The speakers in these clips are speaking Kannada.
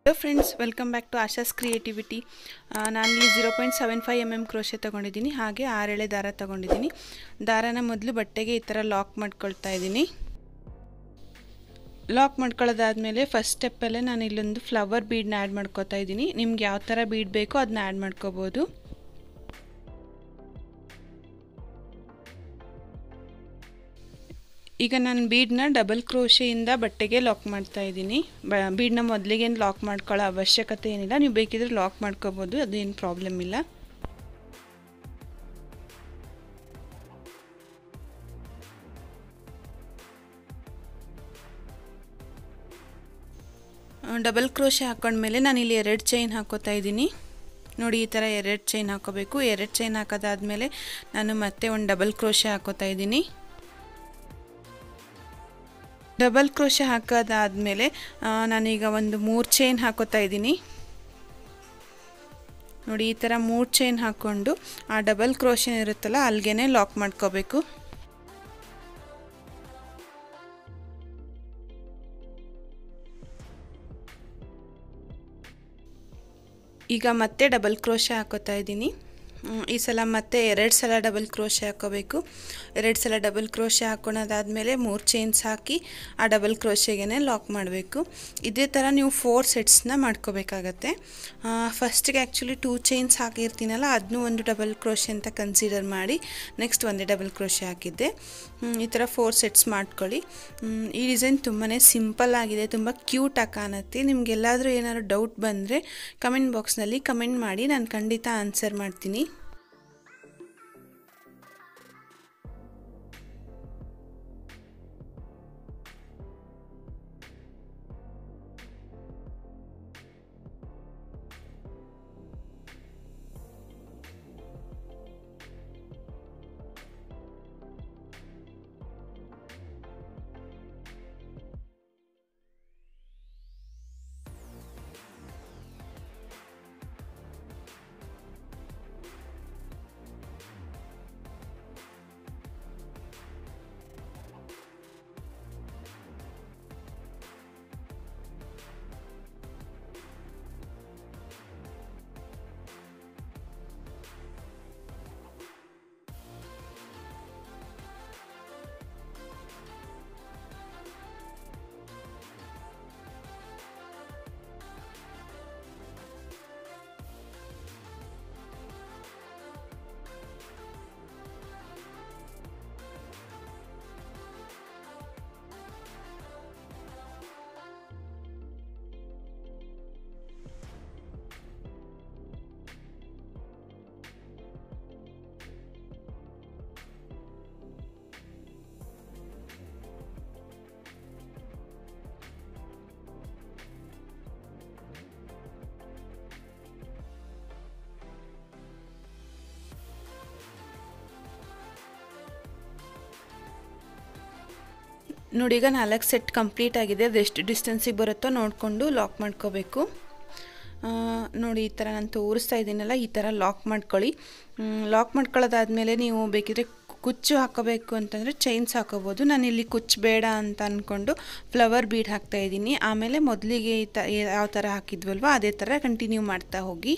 hello friends welcome back to Asha's creativity ನಾನಿಲ್ಲಿ zero point seven five M M crochet ತೊಗೊಂಡಿದ್ದೀನಿ ಹಾಗೆ ಆರೆಳೆ ದಾರ ತೊಗೊಂಡಿದ್ದೀನಿ ದಾರನ ಮೊದಲು ಬಟ್ಟೆಗೆ ಈ ಥರ ಲಾಕ್ ಮಾಡ್ಕೊಳ್ತಾ ಇದ್ದೀನಿ ಲಾಕ್ ಮಾಡ್ಕೊಳ್ಳೋದಾದಮೇಲೆ ಫಸ್ಟ್ ಸ್ಟೆಪ್ಪಲ್ಲೇ ನಾನು ಇಲ್ಲೊಂದು ಫ್ಲವರ್ ಬೀಡನ್ನ ಆ್ಯಡ್ ಮಾಡ್ಕೋತಾ ಇದ್ದೀನಿ ನಿಮ್ಗೆ ಯಾವ ಥರ ಬೀಡ್ ಬೇಕೋ ಅದನ್ನ ಆ್ಯಡ್ ಮಾಡ್ಕೋಬೋದು ಈಗ ನಾನು ಬೀಡನ್ನ ಡಬಲ್ ಕ್ರೋಶೆಯಿಂದ ಬಟ್ಟೆಗೆ ಲಾಕ್ ಮಾಡ್ತಾ ಇದ್ದೀನಿ ಬ ಬೀಡನ್ನ ಮೊದಲಿಗೇನು ಲಾಕ್ ಮಾಡ್ಕೊಳ್ಳೋ ಅವಶ್ಯಕತೆ ಏನಿಲ್ಲ ನೀವು ಬೇಕಿದ್ರೆ ಲಾಕ್ ಮಾಡ್ಕೋಬೋದು ಅದೇನು ಪ್ರಾಬ್ಲಮ್ ಇಲ್ಲ ಡಬಲ್ ಕ್ರೋಶೆ ಹಾಕೊಂಡ್ಮೇಲೆ ನಾನು ಇಲ್ಲಿ ಎರಡು ಚೈನ್ ಹಾಕೋತಾ ಇದ್ದೀನಿ ನೋಡಿ ಈ ಥರ ಎರಡು ಚೈನ್ ಹಾಕೋಬೇಕು ಎರಡು ಚೈನ್ ಹಾಕೋದಾದ್ಮೇಲೆ ನಾನು ಮತ್ತೆ ಒಂದು ಡಬಲ್ ಕ್ರೋಶೆ ಹಾಕೋತಾ ಇದ್ದೀನಿ ಡಬಲ್ ಕ್ರೋಶೆ ಹಾಕೋದಾದಮೇಲೆ ನಾನೀಗ ಒಂದು ಮೂರು ಚೈನ್ ಹಾಕೋತಾ ಇದ್ದೀನಿ ನೋಡಿ ಈ ಥರ ಮೂರು ಚೈನ್ ಹಾಕ್ಕೊಂಡು ಆ ಡಬಲ್ ಕ್ರೋಶೆ ಇರುತ್ತಲ್ಲ ಅಲ್ಲಿಗೆ ಲಾಕ್ ಮಾಡ್ಕೋಬೇಕು ಈಗ ಮತ್ತೆ ಡಬಲ್ ಕ್ರೋಶೆ ಹಾಕೋತಾ ಇದ್ದೀನಿ ಈ ಸಲ ಮತ್ತೆ ಎರಡು ಸಲ ಡಬಲ್ ಕ್ರೋಶೆ ಹಾಕೋಬೇಕು ಎರಡು ಸಲ ಡಬಲ್ ಕ್ರೋಶೆ ಹಾಕೊಳೋದಾದಮೇಲೆ ಮೂರು ಚೈನ್ಸ್ ಹಾಕಿ ಆ ಡಬಲ್ ಕ್ರೋಶೆಗೆ ಲಾಕ್ ಮಾಡಬೇಕು ಇದೇ ಥರ ನೀವು ಫೋರ್ ಸೆಟ್ಸ್ನ ಮಾಡ್ಕೋಬೇಕಾಗತ್ತೆ ಫಸ್ಟಿಗೆ ಆ್ಯಕ್ಚುಲಿ ಟೂ ಚೈನ್ಸ್ ಹಾಕಿರ್ತೀನಲ್ಲ ಅದನ್ನೂ ಒಂದು ಡಬಲ್ ಕ್ರೋಶೆ ಅಂತ ಕನ್ಸಿಡರ್ ಮಾಡಿ ನೆಕ್ಸ್ಟ್ ಒಂದೇ ಡಬಲ್ ಕ್ರೋಶೆ ಹಾಕಿದ್ದೆ ಈ ಥರ ಫೋರ್ ಸೆಟ್ಸ್ ಮಾಡ್ಕೊಳ್ಳಿ ಈ ಡಿಸೈನ್ ತುಂಬಾ ಸಿಂಪಲ್ ಆಗಿದೆ ತುಂಬ ಕ್ಯೂಟಾಗಿ ಕಾಣುತ್ತೆ ನಿಮಗೆಲ್ಲಾದರೂ ಏನಾದರೂ ಡೌಟ್ ಬಂದರೆ ಕಮೆಂಟ್ ಬಾಕ್ಸ್ನಲ್ಲಿ ಕಮೆಂಟ್ ಮಾಡಿ ನಾನು ಖಂಡಿತ ಆನ್ಸರ್ ಮಾಡ್ತೀನಿ ನೋಡಿ ಈಗ ನಾಲ್ಕು ಸೆಟ್ ಕಂಪ್ಲೀಟ್ ಆಗಿದೆ ಅದು ಎಷ್ಟು ಡಿಸ್ಟೆನ್ಸಿಗೆ ಬರುತ್ತೋ ನೋಡಿಕೊಂಡು ಲಾಕ್ ಮಾಡ್ಕೋಬೇಕು ನೋಡಿ ಈ ಥರ ನಾನು ತೋರಿಸ್ತಾ ಇದ್ದೀನಲ್ಲ ಈ ಥರ ಲಾಕ್ ಮಾಡ್ಕೊಳ್ಳಿ ಲಾಕ್ ಮಾಡ್ಕೊಳ್ಳೋದಾದಮೇಲೆ ನೀವು ಬೇಕಿದ್ರೆ ಕುಚ್ಚು ಹಾಕೋಬೇಕು ಅಂತಂದರೆ ಚೈನ್ಸ್ ಹಾಕೋಬೋದು ನಾನಿಲ್ಲಿ ಕುಚ್ಚು ಬೇಡ ಅಂತ ಅಂದ್ಕೊಂಡು ಫ್ಲವರ್ ಬೀಡ್ ಹಾಕ್ತಾ ಇದ್ದೀನಿ ಆಮೇಲೆ ಮೊದಲಿಗೆ ಈ ತ ಯಾವ ಥರ ಹಾಕಿದ್ವಲ್ವ ಅದೇ ಥರ ಕಂಟಿನ್ಯೂ ಮಾಡ್ತಾ ಹೋಗಿ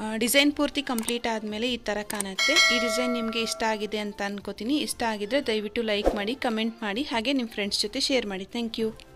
ಡಿಸೈನ್ ಪೂರ್ತಿ ಕಂಪ್ಲೀಟ್ ಆದಮೇಲೆ ಈ ಥರ ಕಾಣುತ್ತೆ ಈ ಡಿಸೈನ್ ನಿಮಗೆ ಇಷ್ಟ ಆಗಿದೆ ಅಂತ ಅನ್ಕೋತೀನಿ ಇಷ್ಟ ಆಗಿದ್ರೆ ದಯವಿಟ್ಟು ಲೈಕ್ ಮಾಡಿ ಕಮೆಂಟ್ ಮಾಡಿ ಹಾಗೆ ನಿಮ್ಮ ಫ್ರೆಂಡ್ಸ್ ಜೊತೆ ಶೇರ್ ಮಾಡಿ ಥ್ಯಾಂಕ್ ಯು